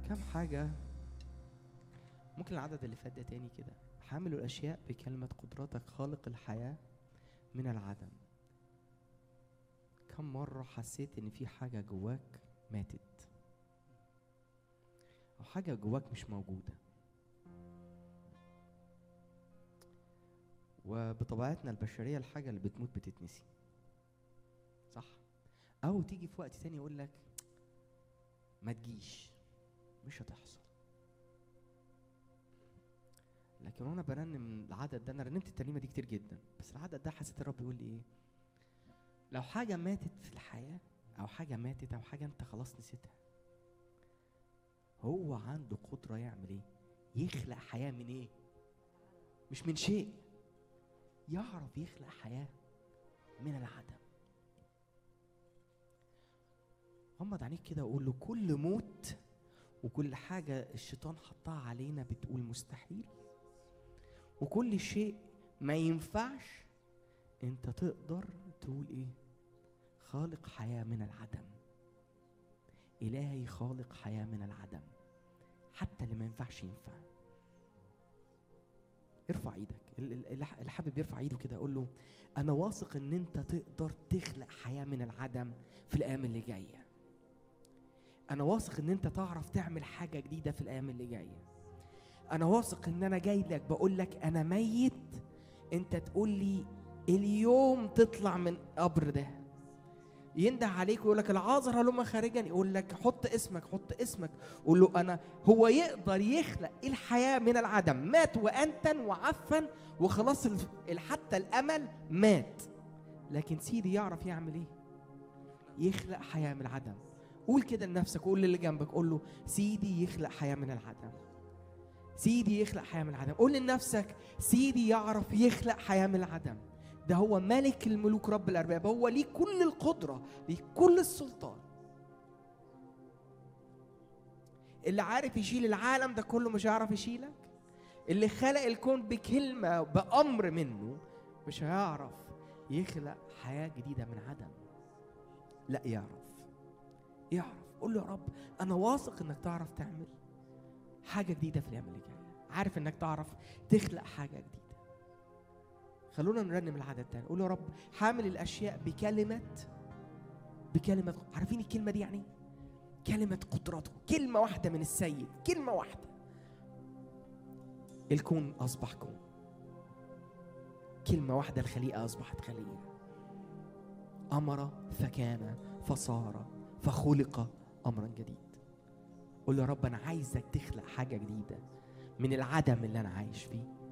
كم حاجة ممكن العدد اللي فات ده تاني كده حامل الأشياء بكلمة قدرتك خالق الحياة من العدم كم مرة حسيت إن في حاجة جواك ماتت أو حاجة جواك مش موجودة وبطبيعتنا البشرية الحاجة اللي بتموت بتتنسي صح أو تيجي في وقت تاني يقول لك ما تجيش مش هتحصل لكن وانا برنم العدد ده انا رنمت الترنيمه دي كتير جدا بس العدد ده حسيت الرب يقول لي ايه لو حاجه ماتت في الحياه او حاجه ماتت او حاجه انت خلاص نسيتها هو عنده قدره يعمل ايه يخلق حياه من ايه مش من شيء يعرف يخلق حياه من العدم غمض عينيك كده وقول له كل موت وكل حاجة الشيطان حطها علينا بتقول مستحيل وكل شيء ما ينفعش انت تقدر تقول ايه خالق حياة من العدم إلهي خالق حياة من العدم حتى اللي ما ينفعش ينفع ارفع ايدك ال- ال- اللي ح- اللي حابب يرفع ايده كده اقول له انا واثق ان انت تقدر تخلق حياة من العدم في الايام اللي جايه انا واثق ان انت تعرف تعمل حاجه جديده في الايام اللي جايه انا واثق ان انا جاي لك بقول لك انا ميت انت تقول لي اليوم تطلع من قبر ده ينده عليك ويقول لك العازر هلم خارجا يقول لك حط اسمك حط اسمك قول له انا هو يقدر يخلق الحياه من العدم مات وانتن وعفن وخلاص ال- ال- حتى الامل مات لكن سيدي يعرف يعمل ايه يخلق حياه من العدم قول كده لنفسك قول للي جنبك قول له سيدي يخلق حياه من العدم سيدي يخلق حياه من العدم قول لنفسك سيدي يعرف يخلق حياه من العدم ده هو ملك الملوك رب الارباب هو ليه كل القدره ليه كل السلطان اللي عارف يشيل العالم ده كله مش هيعرف يشيلك اللي خلق الكون بكلمه بامر منه مش هيعرف يخلق حياه جديده من عدم لا يعرف يعرف قول له يا رب انا واثق انك تعرف تعمل حاجه جديده في الايام اللي جايه عارف انك تعرف تخلق حاجه جديده خلونا نرنم العدد تاني قول يا رب حامل الاشياء بكلمه بكلمه عارفين الكلمه دي يعني إيه؟ كلمه قدرته كلمه واحده من السيد كلمه واحده الكون اصبح كون كلمه واحده الخليقه اصبحت خليقه امر فكان فصار فخلق امرا جديد قول له يا رب انا عايزك تخلق حاجه جديده من العدم اللي انا عايش فيه